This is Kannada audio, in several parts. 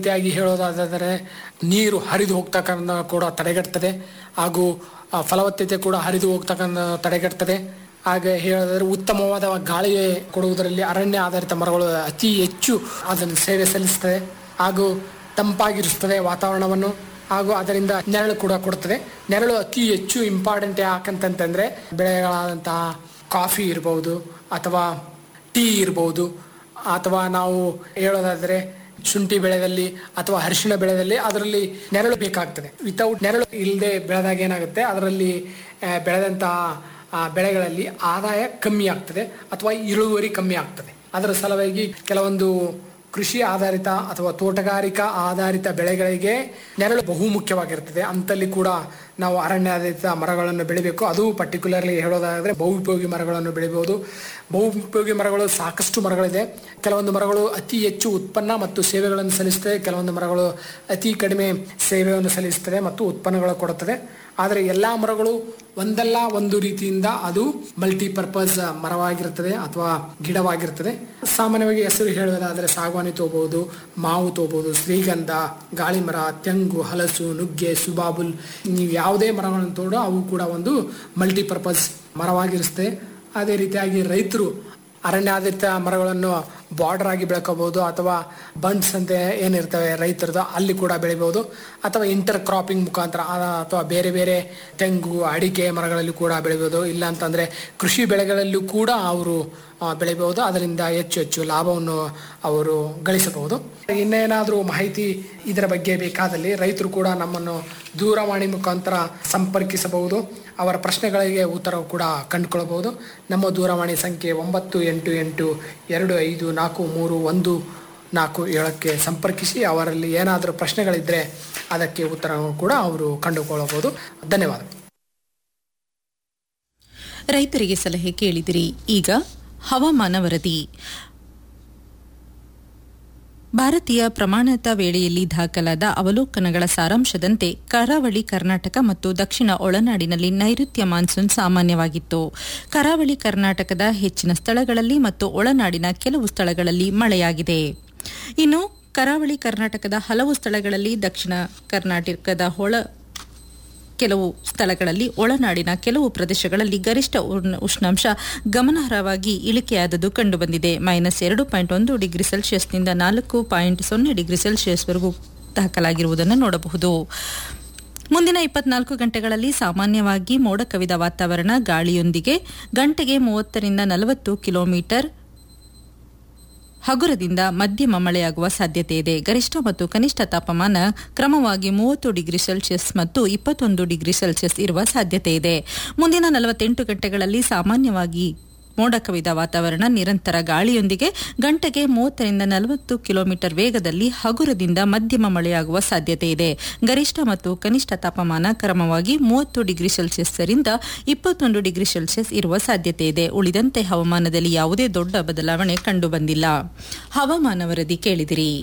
ರೀತಿಯಾಗಿ ಹೇಳೋದಾದರೆ ನೀರು ಹರಿದು ಹೋಗ್ತಕ್ಕಂಥ ಕೂಡ ತಡೆಗಟ್ತದೆ ಹಾಗೂ ಆ, ಫಲವತ್ತತೆ ಕೂಡ ಹರಿದು ಹೋಗ್ತಕ್ಕಂಥ ತಡೆಗಟ್ತದೆ ಹಾಗೆ ಹೇಳೋದಾದ್ರೆ ಉತ್ತಮವಾದ ಗಾಳಿ ಕೊಡುವುದರಲ್ಲಿ ಅರಣ್ಯ ಆಧಾರಿತ ಮರಗಳು ಅತಿ ಹೆಚ್ಚು ಅದನ್ನು ಸೇವೆ ಸಲ್ಲಿಸ್ತದೆ ಹಾಗೂ ತಂಪಾಗಿರುತ್ತದೆ ವಾತಾವರಣವನ್ನು ಹಾಗೂ ಅದರಿಂದ ನೆರಳು ಕೂಡ ಕೊಡುತ್ತದೆ ನೆರಳು ಅತಿ ಹೆಚ್ಚು ಇಂಪಾರ್ಟೆಂಟ್ ಯಾಕಂತಂತಂದ್ರೆ ಬೆಳೆಗಳಾದಂತಹ ಕಾಫಿ ಇರಬಹುದು ಅಥವಾ ಟೀ ಇರಬಹುದು ಅಥವಾ ನಾವು ಹೇಳೋದಾದ್ರೆ ಶುಂಠಿ ಬೆಳೆದಲ್ಲಿ ಅಥವಾ ಅರಿಶಿಣ ಬೆಳೆದಲ್ಲಿ ಅದರಲ್ಲಿ ನೆರಳು ಬೇಕಾಗ್ತದೆ ವಿತೌಟ್ ನೆರಳು ಇಲ್ಲದೆ ಬೆಳೆದಾಗ ಏನಾಗುತ್ತೆ ಅದರಲ್ಲಿ ಆ, ಬೆಳೆದಂತಹ ಆ, ಬೆಳೆಗಳಲ್ಲಿ ಆದಾಯ ಕಮ್ಮಿ ಆಗ್ತದೆ ಅಥವಾ ಇಳುವರಿ ಕಮ್ಮಿ ಆಗ್ತದೆ ಅದರ ಸಲುವಾಗಿ ಕೆಲವೊಂದು ಕೃಷಿ ಆಧಾರಿತ ಅಥವಾ ತೋಟಗಾರಿಕಾ ಆಧಾರಿತ ಬೆಳೆಗಳಿಗೆ ನೆರಳು ಬಹು ಮುಖ್ಯವಾಗಿರ್ತದೆ ಅಂತಲ್ಲಿ ಕೂಡ ನಾವು ಅರಣ್ಯ ಆಧಾರಿತ ಮರಗಳನ್ನು ಬೆಳಿಬೇಕು ಅದು ಪರ್ಟಿಕ್ಯುಲರ್ಲಿ ಹೇಳೋದಾದರೆ ಬಹುಪಯೋಗಿ ಮರಗಳನ್ನು ಬೆಳಿಬಹುದು ಬಹುಪಯೋಗಿ ಮರಗಳು ಸಾಕಷ್ಟು ಮರಗಳಿದೆ ಕೆಲವೊಂದು ಮರಗಳು ಅತಿ ಹೆಚ್ಚು ಉತ್ಪನ್ನ ಮತ್ತು ಸೇವೆಗಳನ್ನು ಸಲ್ಲಿಸುತ್ತದೆ ಕೆಲವೊಂದು ಮರಗಳು ಅತಿ ಕಡಿಮೆ ಸೇವೆಯನ್ನು ಸಲ್ಲಿಸುತ್ತದೆ ಮತ್ತು ಉತ್ಪನ್ನಗಳು ಕೊಡುತ್ತದೆ ಆದರೆ ಎಲ್ಲ ಮರಗಳು ಒಂದಲ್ಲ ಒಂದು ರೀತಿಯಿಂದ ಅದು ಮಲ್ಟಿಪರ್ಪಸ್ ಮರವಾಗಿರುತ್ತದೆ ಅಥವಾ ಗಿಡವಾಗಿರ್ತದೆ ಸಾಮಾನ್ಯವಾಗಿ ಹೆಸರು ಹೇಳುವುದಾದರೆ ಸಾಗವಾನಿ ತಗೋಬಹುದು ಮಾವು ತಗೋಬಹುದು ಶ್ರೀಗಂಧ ಗಾಳಿ ಮರ ತೆಂಗು ಹಲಸು ನುಗ್ಗೆ ಸುಬಾಬುಲ್ ನೀವು ಯಾವುದೇ ಮರಗಳನ್ನು ತೋಡು ಅವು ಕೂಡ ಒಂದು ಮಲ್ಟಿಪರ್ಪಸ್ ಮರವಾಗಿರುತ್ತದೆ ಅದೇ ರೀತಿಯಾಗಿ ರೈತರು ಅರಣ್ಯಾಧಾರಿತ ಮರಗಳನ್ನು ಬಾರ್ಡರ್ ಆಗಿ ಬೆಳ್ಕೋಬಹುದು ಅಥವಾ ಬಂಡ್ಸ್ ಅಂತ ಏನಿರ್ತವೆ ರೈತರದ್ದು ಅಲ್ಲಿ ಕೂಡ ಬೆಳಿಬಹುದು ಅಥವಾ ಇಂಟರ್ ಕ್ರಾಪಿಂಗ್ ಮುಖಾಂತರ ಆ- ಅಥವಾ ಬೇರೆ ಬೇರೆ ತೆಂಗು ಅಡಿಕೆ ಮರಗಳಲ್ಲಿ ಕೂಡ ಬೆಳಿಬಹುದು ಇಲ್ಲ ಅಂತಂದ್ರೆ ಕೃಷಿ ಬೆಳೆಗಳಲ್ಲೂ ಕೂಡ ಅವರು ಆ, ಬೆಳಿಬಹುದು ಅದರಿಂದ ಹೆಚ್ಚು ಹೆಚ್ಚು ಲಾಭವನ್ನು ಅವರು ಗಳಿಸಬಹುದು ಇನ್ನೇನಾದರೂ ಮಾಹಿತಿ ಇದರ ಬಗ್ಗೆ ಬೇಕಾದಲ್ಲಿ ರೈತರು ಕೂಡ ನಮ್ಮನ್ನು ದೂರವಾಣಿ ಮುಖಾಂತರ ಸಂಪರ್ಕಿಸಬಹುದು ಅವರ ಪ್ರಶ್ನೆಗಳಿಗೆ ಉತ್ತರ ಕೂಡ ಕಂಡುಕೊಳ್ಳಬಹುದು ನಮ್ಮ ದೂರವಾಣಿ ಸಂಖ್ಯೆ ಒಂಬತ್ತು ಎಂಟು ಎಂಟು ಎರಡು ಐದು ನಾಲ್ಕು ಮೂರು ಒಂದು ನಾಲ್ಕು ಏಳಕ್ಕೆ ಸಂಪರ್ಕಿಸಿ ಅವರಲ್ಲಿ ಏನಾದರೂ ಪ್ರಶ್ನೆಗಳಿದ್ದರೆ ಅದಕ್ಕೆ ಉತ್ತರವನ್ನು ಕೂಡ ಅವರು ಕಂಡುಕೊಳ್ಳಬಹುದು ಧನ್ಯವಾದ ರೈತರಿಗೆ ಸಲಹೆ ಕೇಳಿದಿರಿ ಈಗ ಹವಾಮಾನ ವರದಿ ಭಾರತೀಯ ಪ್ರಮಾಣಿತ ವೇಳೆಯಲ್ಲಿ ದಾಖಲಾದ ಅವಲೋಕನಗಳ ಸಾರಾಂಶದಂತೆ ಕರಾವಳಿ ಕರ್ನಾಟಕ ಮತ್ತು ದಕ್ಷಿಣ ಒಳನಾಡಿನಲ್ಲಿ ನೈಋತ್ಯ ಮಾನ್ಸೂನ್ ಸಾಮಾನ್ಯವಾಗಿತ್ತು ಕರಾವಳಿ ಕರ್ನಾಟಕದ ಹೆಚ್ಚಿನ ಸ್ಥಳಗಳಲ್ಲಿ ಮತ್ತು ಒಳನಾಡಿನ ಕೆಲವು ಸ್ಥಳಗಳಲ್ಲಿ ಮಳೆಯಾಗಿದೆ ಇನ್ನು ಕರಾವಳಿ ಕರ್ನಾಟಕದ ಹಲವು ಸ್ಥಳಗಳಲ್ಲಿ ದಕ್ಷಿಣ ಕರ್ನಾಟಕದ ಹೊಳ ಕೆಲವು ಸ್ಥಳಗಳಲ್ಲಿ ಒಳನಾಡಿನ ಕೆಲವು ಪ್ರದೇಶಗಳಲ್ಲಿ ಗರಿಷ್ಠ ಉಷ್ಣ- ಉಷ್ಣಾಂಶ ಗಮನಾರ್ಹವಾಗಿ ಇಳಿಕೆಯಾದದ್ದು ಕಂಡುಬಂದಿದೆ ಮೈನಸ್ ಎರಡು ಪಾಯಿಂಟ್ ಒಂದು ಡಿಗ್ರಿ ಸೆಲ್ಸಿಯಸ್ನಿಂದ ನಾಲ್ಕು ಪಾಯಿಂಟ್ ಸೊನ್ನೆ ಡಿಗ್ರಿ ಸೆಲ್ಸಿಯಸ್ವರೆಗೂ ದಾಖಲಾಗಿರುವುದನ್ನು ನೋಡಬಹುದು ಮುಂದಿನ ಇಪ್ಪತ್ನಾಲ್ಕು ಗಂಟೆಗಳಲ್ಲಿ ಸಾಮಾನ್ಯವಾಗಿ ಮೋಡ ಕವಿದ ವಾತಾವರಣ ಗಾಳಿಯೊಂದಿಗೆ ಗಂಟೆಗೆ ಮೂವತ್ತರಿಂದ ನಲವತ್ತು ಕಿಲೋಮೀಟರ್ ಹಗುರದಿಂದ ಮಧ್ಯಮ ಮಳೆಯಾಗುವ ಸಾಧ್ಯತೆ ಇದೆ ಗರಿಷ್ಠ ಮತ್ತು ಕನಿಷ್ಠ ತಾಪಮಾನ ಕ್ರಮವಾಗಿ ಮೂವತ್ತು ಡಿಗ್ರಿ ಸೆಲ್ಸಿಯಸ್ ಮತ್ತು ಇಪ್ಪತ್ತೊಂದು ಡಿಗ್ರಿ ಸೆಲ್ಸಿಯಸ್ ಇರುವ ಸಾಧ್ಯತೆ ಇದೆ ಮುಂದಿನ ನಲವತ್ತೆಂಟು ಗಂಟೆಗಳಲ್ಲಿ ಸಾಮಾನ್ಯವಾಗಿ ಮೋಡ ಕವಿದ ವಾತಾವರಣ ನಿರಂತರ ಗಾಳಿಯೊಂದಿಗೆ ಗಂಟೆಗೆ ಮೂವತ್ತರಿಂದ ನಲವತ್ತು ಕಿಲೋಮೀಟರ್ ವೇಗದಲ್ಲಿ ಹಗುರದಿಂದ ಮಧ್ಯಮ ಮಳೆಯಾಗುವ ಸಾಧ್ಯತೆ ಇದೆ ಗರಿಷ್ಠ ಮತ್ತು ಕನಿಷ್ಠ ತಾಪಮಾನ ಕ್ರಮವಾಗಿ ಮೂವತ್ತು ಡಿಗ್ರಿ ಸೆಲ್ಸಿಯಸ್ರಿಂದ ಇಪ್ಪತ್ತೊಂದು ಡಿಗ್ರಿ ಸೆಲ್ಸಿಯಸ್ ಇರುವ ಸಾಧ್ಯತೆ ಇದೆ ಉಳಿದಂತೆ ಹವಾಮಾನದಲ್ಲಿ ಯಾವುದೇ ದೊಡ್ಡ ಬದಲಾವಣೆ ಕಂಡುಬಂದಿಲ್ಲ ಹವಾಮಾನ ವರದಿ ಕೇಳಿದಿರಿ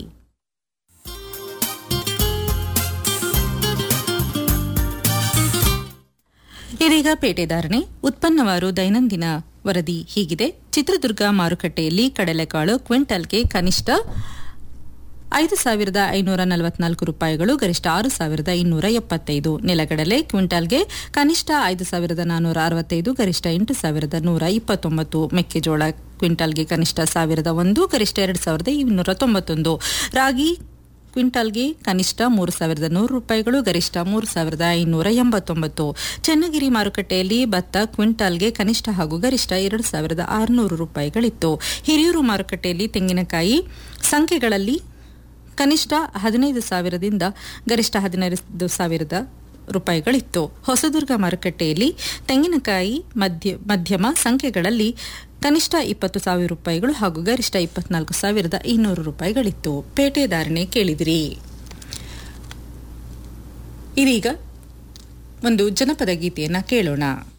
ಇದೀಗ ಪೇಟೆದಾರಣೆ ಉತ್ಪನ್ನವಾರು ದೈನಂದಿನ ವರದಿ ಹೀಗಿದೆ ಚಿತ್ರದುರ್ಗ ಮಾರುಕಟ್ಟೆಯಲ್ಲಿ ಕಡಲೆಕಾಳು ಕ್ವಿಂಟಲ್ಗೆ ಕನಿಷ್ಠ ಐದು ಸಾವಿರದ ಐನೂರ ನಲವತ್ನಾಲ್ಕು ರೂಪಾಯಿಗಳು ಗರಿಷ್ಠ ಆರು ಸಾವಿರದ ಇನ್ನೂರ ಎಪ್ಪತ್ತೈದು ನೆಲಗಡಲೆ ಕ್ವಿಂಟಾಲ್ಗೆ ಕನಿಷ್ಠ ಐದು ಸಾವಿರದ ನಾನ್ನೂರ ಅರವತ್ತೈದು ಗರಿಷ್ಠ ಎಂಟು ಸಾವಿರದ ನೂರ ಇಪ್ಪತ್ತೊಂಬತ್ತು ಮೆಕ್ಕೆಜೋಳ ಕ್ವಿಂಟಾಲ್ಗೆ ಕನಿಷ್ಠ ಸಾವಿರದ ಒಂದು ಗರಿಷ್ಠ ಎರಡು ಸಾವಿರದ ಇನ್ನೂರ ತೊಂಬತ್ತೊಂದು ರಾಗಿ ಕ್ವಿಂಟಾಲ್ಗೆ ಕನಿಷ್ಠ ಮೂರು ಸಾವಿರದ ನೂರು ರೂಪಾಯಿಗಳು ಗರಿಷ್ಠ ಮೂರು ಸಾವಿರದ ಐನೂರ ಎಂಬತ್ತೊಂಬತ್ತು ಚನ್ನಗಿರಿ ಮಾರುಕಟ್ಟೆಯಲ್ಲಿ ಭತ್ತ ಕ್ವಿಂಟಾಲ್ಗೆ ಕನಿಷ್ಠ ಹಾಗೂ ಗರಿಷ್ಠ ಎರಡು ಸಾವಿರದ ಆರುನೂರು ರೂಪಾಯಿಗಳಿತ್ತು ಹಿರಿಯೂರು ಮಾರುಕಟ್ಟೆಯಲ್ಲಿ ತೆಂಗಿನಕಾಯಿ ಸಂಖ್ಯೆಗಳಲ್ಲಿ ಕನಿಷ್ಠ ಹದಿನೈದು ಸಾವಿರದಿಂದ ಗರಿಷ್ಠ ಹದಿನೈದು ಸಾವಿರದ ರೂಪಾಯಿಗಳಿತ್ತು ಹೊಸದುರ್ಗ ಮಾರುಕಟ್ಟೆಯಲ್ಲಿ ತೆಂಗಿನಕಾಯಿ ಮಧ್ಯ ಮಧ್ಯಮ ಸಂಖ್ಯೆಗಳಲ್ಲಿ ಕನಿಷ್ಠ ಇಪ್ಪತ್ತು ಸಾವಿರ ರೂಪಾಯಿಗಳು ಹಾಗೂ ಗರಿಷ್ಠ ಇಪ್ಪತ್ನಾಲ್ಕು ಸಾವಿರದ ಇನ್ನೂರು ರೂಪಾಯಿಗಳಿತ್ತು ಪೇಟೆ ಧಾರಣೆ ಕೇಳಿದಿರಿ ಇದೀಗ ಒಂದು ಜನಪದ ಗೀತೆಯನ್ನ ಕೇಳೋಣ